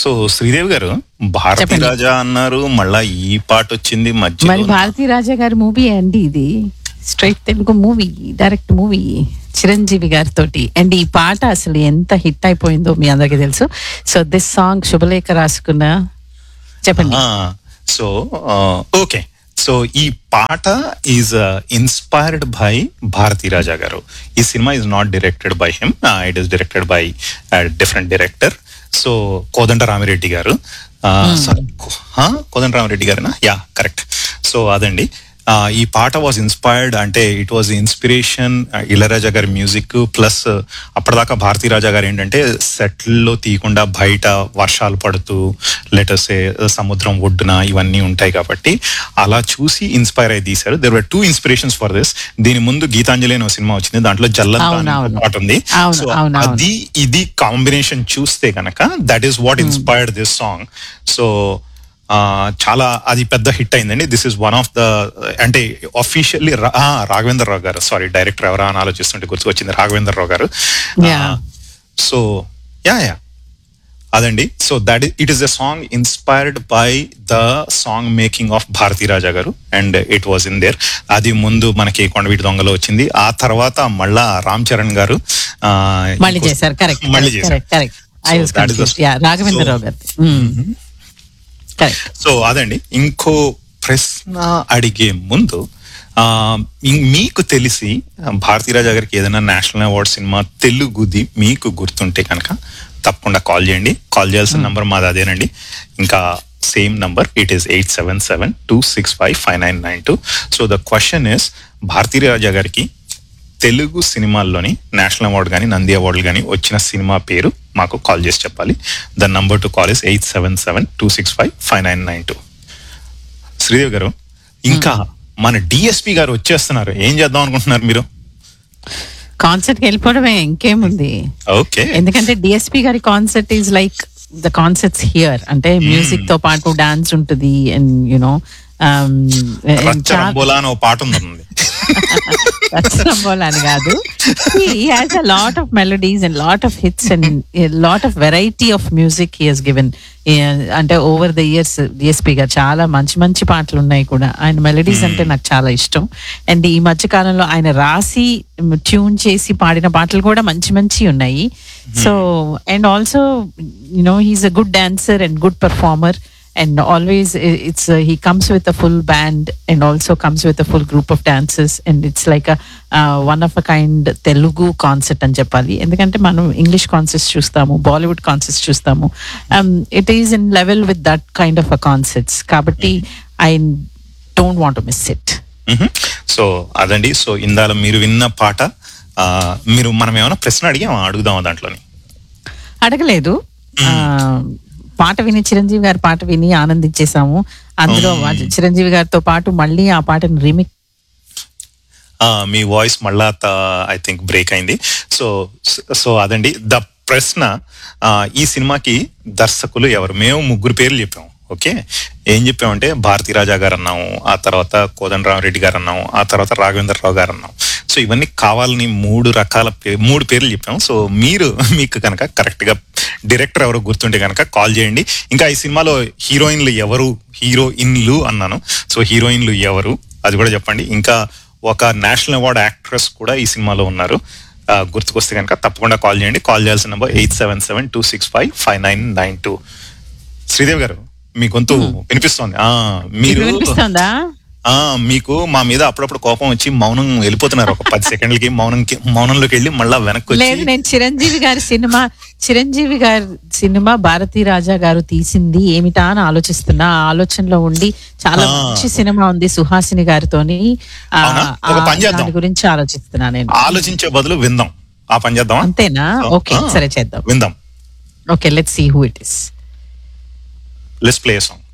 So Sridevi గారు భారతీ చెప్పండి. రాజా అన్నారు మళ్ళా ఈ పాట వచ్చింది మరి మధ్యలో భారతీ రాజా గారి మూవీ అండి ఇది straight Telugu movie direct movie Chiranjeevi గారితో అండ్ ఈ పాట అసలు ఎంత హిట్ అయిపోయిందో మీ అందరికీ తెలుసు సో దిస్ సాంగ్ శుభలేఖ రాసుకున్న చెప్పండి సో ఓకే సో ఈ పాట is inspired by Bharathi Raja garu ఈ సినిమా is not directed by him it is directed by different director so Kodanda Ramireddy garu sorry, co- huh? కోదండ రామిరెడ్డి గారేనా యా కరెక్ట్ సో అదండి ఆ, ఈ పాట వాజ్ ఇన్స్పైర్డ్ అంటే ఇట్ వాజ్ ఇన్స్పిరేషన్ ఇళరాజా గారి మ్యూజిక్ ప్లస్ అప్పటిదాకా భారతీ రాజా గారు ఏంటంటే సెట్లో తీయకుండా బయట వర్షాలు పడుతూ లెటర్స్ సముద్రం ఒడ్డున ఇవన్నీ ఉంటాయి కాబట్టి అలా చూసి ఇన్స్పైర్ అయి తీశారు there were two inspirations for this దీని ముందు గీతాంజలి అనే సినిమా వచ్చింది దాంట్లో జల్లంతా అవును, అనే అవును. పాట ఉంది అవును, సో అవును, అవును. అది ఇది కాంబినేషన్ చూస్తే కనుక that is what inspired this song so చాలా అది పెద్ద హిట్ అయిందండి this is one of the అంటే officially Raghavendra Rao garu sorry director ఎవరా అని ఆలోచిస్తుంటే గుర్తుకొచ్చింది Raghavendra Rao garu Yeah. So yeah yeah అదండి so that it is the song inspired by the song making of Bharathi Raja garu and it was in there అది ముందు మనకి కొండవీటి దొంగలో వచ్చింది ఆ తర్వాత మళ్ళా రామ్ చరణ్ గారు ఆ, మళ్ళీ ఇంకో- చేశారు కరెక్ట్ మళ్ళీ చేశారు correct correct I So was that is the- yeah Raghavendrarao గారి కరెక్ట్ సో అదండి ఇంకో ప్రశ్న అడిగే ముందు ఆ, ఇం- మీకు తెలిసి భారతీ రాజా గారికి ఏదైనా నేషనల్ అవార్డ్ సినిమా తెలుగుది మీకు గుర్తుంటే కనుక తప్పకుండా కాల్ చేయండి కాల్ చేయాల్సిన నంబర్ మాది అదేనండి ఇంకా same number it is eight seven seven two six five five nine nine two so the question is Bharathi Raja గారికి తెలుగు సినిమాల్లోని నేషనల్ అవార్డు కానీ నంది అవార్డులు కానీ వచ్చిన సినిమా పేరు మాకు కాల్ చేసి చెప్పాలి the number to call is eight seven seven two six five five nine nine two Sridevi garu ఇంకా మన డిఎస్పి గారు వచ్చేస్తున్నారు ఏం చేద్దాం అనుకుంటున్నారు మీరు కాన్సర్ట్ కి వెళ్ళిపోవడమే ఇంకేముంది ఓకే ఎందుకంటే డిఎస్పి గారి concert is like the concerts here అంటే మ్యూజిక్ తో పాటు డాన్స్ ఉంటుంది అండ్ యునో రచ్చరంబోలా అని ఓ పాట ఉంది అని కాదు he has a lot of melodies and lot of hits and a lot of variety of music he has given Yeah, అంటే ఓవర్ ద ఇయర్స్ డిఎస్పీ గా చాలా మంచి మంచి పాటలు ఉన్నాయి కూడా ఆయన మెలడీస్ అంటే నాకు చాలా ఇష్టం అండ్ ఈ మధ్య కాలంలో ఆయన రాసి ట్యూన్ చేసి పాడిన పాటలు కూడా మంచి మంచి ఉన్నాయి so and also you know he's a good dancer and good performer and always i- it's uh, he comes with a full band and also comes with a full group of dancers and it's like a uh, one of a kind Telugu concept అని చెప్పాలి ఎందుకంటే మనం English concepts చూస్తాము Bollywood concepts చూస్తాము it is in level with that kind of a concepts కాబట్టి I don't want miss it so అదండి so ఇందాల మీరు విన్న పాట ఆ, మీరు మనం ఏమైనా ప్రశ్న అడిగామా అడుగుదామా దాంట్లోని అడగలేదు ఆ, పాట విని చిరంజీవి గారి పాట విని ఆనందించేసాము అందులో చిరంజీవి గారితో పాటు మళ్ళీ ఆ పాటను రీమిక్ ఆ, మీ వాయిస్ మళ్ళా ఐ థింక్ బ్రేక్ అయింది సో సో అదండి ద ప్రశ్న ఆ, ఈ సినిమాకి దర్శకులు ఎవరు మేము ముగ్గురు పేర్లు చెప్పాము ఓకే ఏం చెప్పామంటే భారతీ రాజా గారు అన్నాము ఆ తర్వాత కోదండరామరెడ్డి గారు అన్నాము ఆ తర్వాత రాఘవేంద్రరావు గారు అన్నాము సో ఇవన్నీ కావాలని మూడు రకాల పే- మూడు పేర్లు చెప్పాము సో మీరు మీకు కనుక కరెక్ట్ గా డైరెక్టర్ ఎవరు గుర్తుంటే కనుక కాల్ చేయండి ఇంకా ఈ సినిమాలో హీరోయిన్లు ఎవరు హీరోయిన్లు అన్నాను సో హీరోయిన్లు ఎవరు అది కూడా చెప్పండి ఇంకా ఒక నేషనల్ అవార్డ్ యాక్ట్రెస్ కూడా ఈ సినిమాలో ఉన్నారు ఆ, గుర్తుకొస్తే కనుక తప్పకుండా కాల్ చేయండి కాల్ చేయాల్సిన number eight seven seven two six five five nine nine two Sridevi garu మీ గొంతు వినిపిస్తోంది ఆ మీరు వినిపిస్తుందా ఆ మీకు మా మీద అప్పుడప్పుడు కోపం వచ్చి మౌనం వెళ్ళిపోతున్నారు ఒక పది సెకండ్లకి మౌనంకి మౌనంలోకి వెళ్ళి మళ్ళా వెనక్కి లేదు వచ్చి నేను చిరంజీవి గారి సినిమా చిరంజీవి గారి సినిమా భారతీ రాజా గారు తీసింది ఏమిటా అని ఆలోచిస్తున్నా ఆ ఆలోచనలో ఉండి చాలా ఆ. మంచి సినిమా ఉంది సుహాసిని గారితోని ఆ, అవునా? ఒక ఆ, పని చేద్దాం. దాని గురించి ఆలోచిస్తున్నా నేను ఆలోచించే బదులు విందాం ఆ పని చేద్దామా అంతేనా ఓకే ఆ. సరే చేద్దాం విందాం okay let see who it is let's play song